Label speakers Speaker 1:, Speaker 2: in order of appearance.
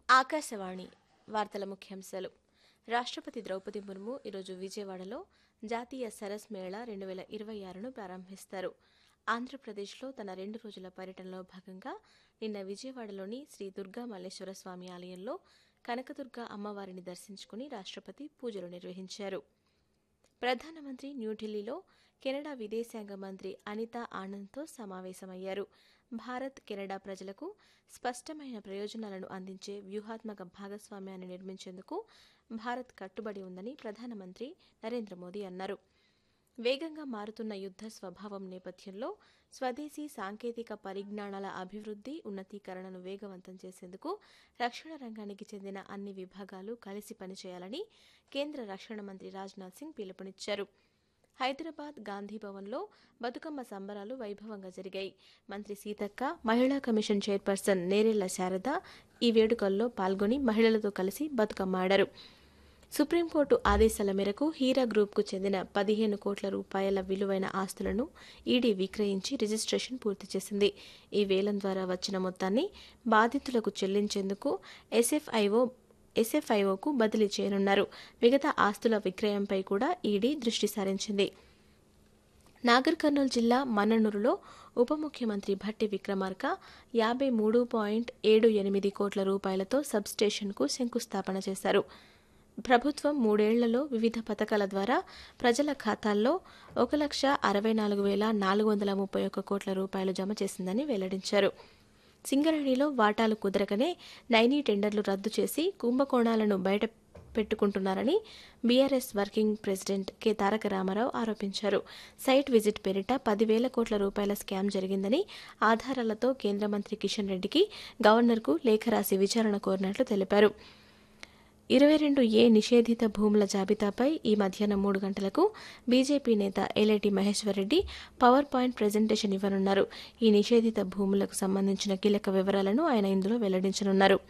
Speaker 1: ఆకాశవాణి వార్తల ముఖ్యాంశాలు రాష్ట్రపతి ద్రౌపది ముర్ము ఈరోజు విజయవాడలో జాతీయ సరస్ మేళా రెండు వేల ఇరవై ఆరును ప్రారంభిస్తారు ఆంధ్రప్రదేశ్లో తన రెండు రోజుల పర్యటనలో భాగంగా నిన్న విజయవాడలోని శ్రీ దుర్గా మల్లేశ్వర స్వామి ఆలయంలో కనకదుర్గ అమ్మవారిని దర్శించుకుని రాష్ట్రపతి పూజలు నిర్వహించారు ప్రధానమంత్రి న్యూఢిల్లీలో కెనడా విదేశాంగ మంత్రి అనితా ఆనంద్తో సమావేశమయ్యారు భారత్ కెనడా ప్రజలకు స్పష్టమైన ప్రయోజనాలను అందించే వ్యూహాత్మక భాగస్వామ్యాన్ని నిర్మించేందుకు భారత్ కట్టుబడి ఉందని ప్రధానమంత్రి నరేంద్ర మోదీ అన్నారు వేగంగా మారుతున్న యుద్ధ స్వభావం నేపథ్యంలో స్వదేశీ సాంకేతిక పరిజ్ఞానాల అభివృద్ధి ఉన్నతీకరణను వేగవంతం చేసేందుకు రక్షణ రంగానికి చెందిన అన్ని విభాగాలు కలిసి పనిచేయాలని కేంద్ర రక్షణ మంత్రి రాజ్నాథ్ సింగ్ పిలుపునిచ్చారు హైదరాబాద్ గాంధీ భవన్లో బతుకమ్మ సంబరాలు వైభవంగా జరిగాయి మంత్రి సీతక్క మహిళా కమిషన్ చైర్పర్సన్ నేరెళ్ల శారద ఈ వేడుకల్లో పాల్గొని మహిళలతో కలిసి బతుకమ్మ ఆడారు సుప్రీంకోర్టు ఆదేశాల మేరకు హీరా గ్రూప్కు చెందిన పదిహేను కోట్ల రూపాయల విలువైన ఆస్తులను ఈడీ విక్రయించి రిజిస్ట్రేషన్ పూర్తి చేసింది ఈ వేలం ద్వారా వచ్చిన మొత్తాన్ని బాధితులకు చెల్లించేందుకు ఎస్ఎఫ్ఐఓ ఎస్ఎఫ్ఐఓకు బదిలీ చేయనున్నారు మిగతా ఆస్తుల విక్రయంపై కూడా ఈడీ దృష్టి సారించింది నాగర్ కర్నూలు జిల్లా మన్ననూరులో ఉప ముఖ్యమంత్రి భట్టి విక్రమార్క యాభై మూడు పాయింట్ ఏడు ఎనిమిది కోట్ల రూపాయలతో సబ్స్టేషన్కు శంకుస్థాపన చేశారు ప్రభుత్వం మూడేళ్లలో వివిధ పథకాల ద్వారా ప్రజల ఖాతాల్లో ఒక లక్ష అరవై నాలుగు వేల నాలుగు వందల ముప్పై ఒక్క కోట్ల రూపాయలు జమ చేసిందని వెల్లడించారు సింగరేణిలో వాటాలు కుదరకనే నైనీ టెండర్లు రద్దు చేసి కుంభకోణాలను బయట పెట్టుకుంటున్నారని BRS working president K Taraka Rama Rao ఆరోపించారు సైట్ విజిట్ పేరిట పదివేల కోట్ల రూపాయల స్కామ్ జరిగిందని ఆధారాలతో కేంద్ర మంత్రి కిషన్ రెడ్డికి గవర్నర్కు లేఖ రాసి విచారణ కోరినట్లు తెలిపారు ఇరవై రెండు ఏ నిషేధిత భూముల జాబితాపై ఈ మధ్యాహ్నం మూడు గంటలకు బీజేపీ నేత Alleti Maheshwar Reddy PowerPoint presentation ఇవ్వనున్నారు ఈ నిషేధిత భూములకు సంబంధించిన కీలక వివరాలను ఆయన ఇందులో వెల్లడించనున్నారు